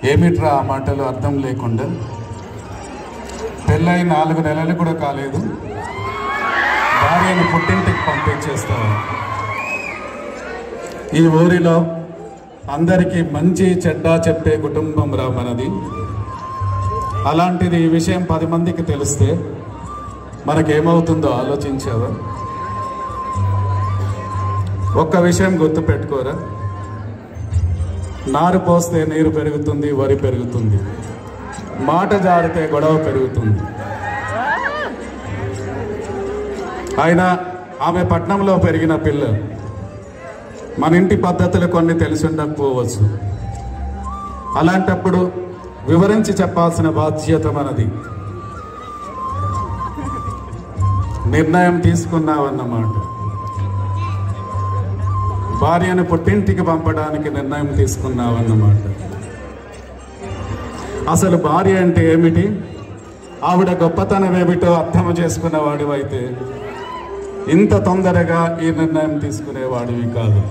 ఏమిట్రా ఆ మాటలు అర్థం లేకుండా పెళ్ళై నాలుగు నెలలు కూడా కాలేదు భార్యను పుట్టింటికి పంపించేస్తావు ఈ ఊరిలో అందరికీ మంచి చెడ్డ చెప్పే కుటుంబం రా మనది అలాంటిది ఈ విషయం పది మందికి తెలిస్తే మనకేమవుతుందో ఆలోచించావా ఒక్క విషయం గుర్తుపెట్టుకోరా నారు పోస్తే నీరు పెరుగుతుంది వరి పెరుగుతుంది మాట జారితే గొడవ పెరుగుతుంది అయినా ఆమె పట్నంలో పెరిగిన పిల్ల మన ఇంటి పద్ధతులు కొన్ని తెలిసి ఉండకపోవచ్చు అలాంటప్పుడు వివరించి చెప్పాల్సిన బాధ్యత మనది నిర్ణయం తీసుకున్నావన్నమాట భార్యను పుట్టింటికి పంపడానికి నిర్ణయం తీసుకున్నావన్నమాట అసలు భార్య అంటే ఏమిటి ఆవిడ గొప్పతనం ఏమిటో అర్థం చేసుకున్నవాడివైతే ఇంత తొందరగా ఈ నిర్ణయం తీసుకునేవాడివి కాదు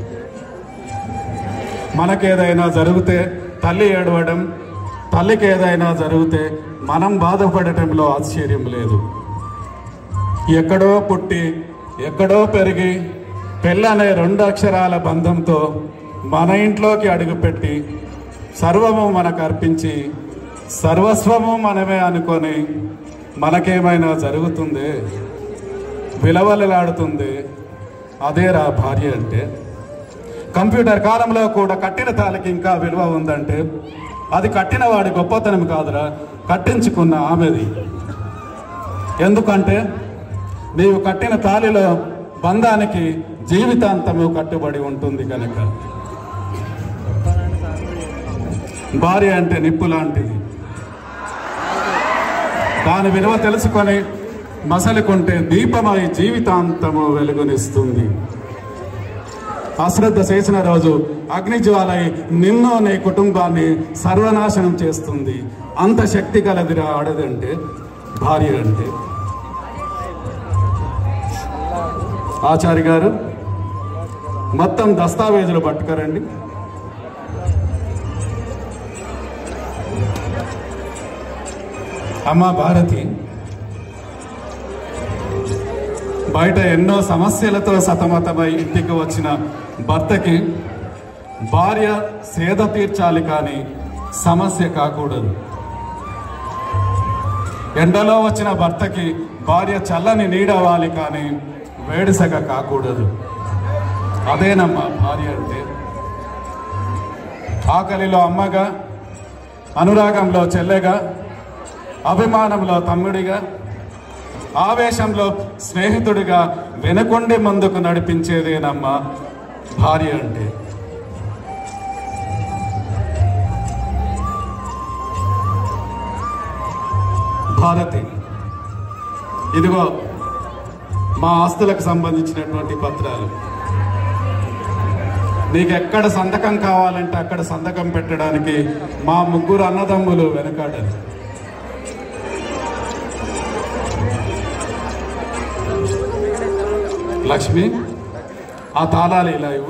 మనకేదైనా జరిగితే తల్లి ఏడవడం తల్లికి ఏదైనా జరిగితే మనం బాధపడటంలో ఆశ్చర్యం లేదు ఎక్కడో పుట్టి ఎక్కడో పెరిగి పెళ్ళనే రెండు అక్షరాల బంధంతో మన ఇంట్లోకి అడుగుపెట్టి సర్వము మనకు అర్పించి సర్వస్వము మనమే అనుకొని మనకేమైనా జరుగుతుంది విలవలలాడుతుంది అదేరా భార్య అంటే కంప్యూటర్ కాలంలో కూడా కట్టిన తాళికి ఇంకా విలువ ఉందంటే అది కట్టిన వాడి గొప్పతనం కాదురా కట్టించుకున్న ఆమెది ఎందుకంటే నీవు కట్టిన తాళిలో బంధానికి జీవితాంతము కట్టుబడి ఉంటుంది కనుక భార్య అంటే నిప్పు లాంటిది దాని విలువ తెలుసుకొని మసలుకుంటే దీపమై జీవితాంతము వెలుగునిస్తుంది అశ్రద్ధ చేసిన రోజు అగ్నిజ్వాలై నిన్ను నీ కుటుంబాన్ని సర్వనాశనం చేస్తుంది అంత శక్తి కలదిరా ఆడదంటే భార్య అంటే ఆచారి గారు మొత్తం దస్తావేజులు పట్టుకరండి అమ్మ భారతి బయట ఎన్నో సమస్యలతో సతమతమై ఇంటికి వచ్చిన భర్తకి భార్య సేద తీర్చాలి కానీ సమస్య కాకూడదు ఎండలో వచ్చిన భర్తకి భార్య చల్లని నీడవాలి కానీ వేడిసగ కాకూడదు అదేనమ్మా భార్య అంటే ఆకలిలో అమ్మగా అనురాగంలో చెల్లెగా అభిమానంలో తమ్ముడిగా ఆవేశంలో స్నేహితుడిగా వెనుకొండి ముందుకు నడిపించేదేనమ్మా భార్య అంటే భారతి ఇదిగో మా ఆస్తులకు సంబంధించినటువంటి పత్రాలు నీకు ఎక్కడ సంతకం కావాలంటే అక్కడ సంతకం పెట్టడానికి మా ముగ్గురు అన్నదమ్ములు వెనకాడరు లక్ష్మి ఆ తాళాలు ఇలా ఇవ్వు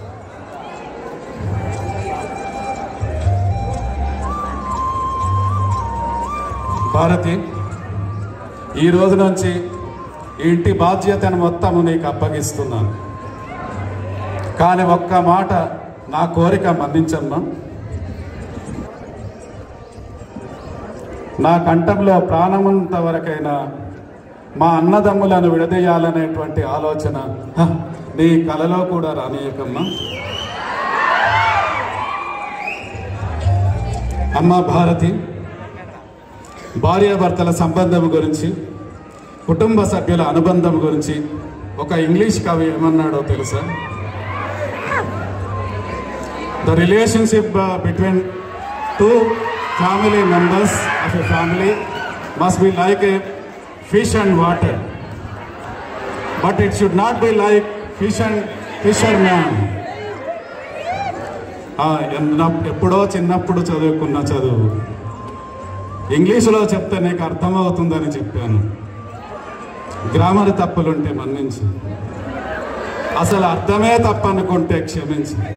భారతి ఈ రోజు నుంచి ఈ ఇంటి బాధ్యతను మొత్తము నీకు అప్పగిస్తున్నాను కానీ ఒక్క మాట నా కోరిక మన్నించమ్మా నా కంఠంలో ప్రాణమంత వరకైనా మా అన్నదమ్ములను విడదీయాలనేటువంటి ఆలోచన హ, నీ కలలో కూడా రానియకమ్మా అమ్మ భారతి భార్యాభర్తల సంబంధం గురించి కుటుంబ సభ్యుల అనుబంధం గురించి ఒక ఇంగ్లీష్ కవి ఏమన్నాడో తెలుసా the relationship between two family members of a family must be like a fish and water but it should not be like fish and fisherman ఎప్పుడో చిన్నప్పుడు చదువుకున్న చదువు ఇంగ్లీషులో చెప్తే నీకు అర్థమవుతుందని చెప్పాను గ్రామర్ తప్పులుంటే మన్నించు అసలు అర్థమే తప్పనుకుంటే క్షమించు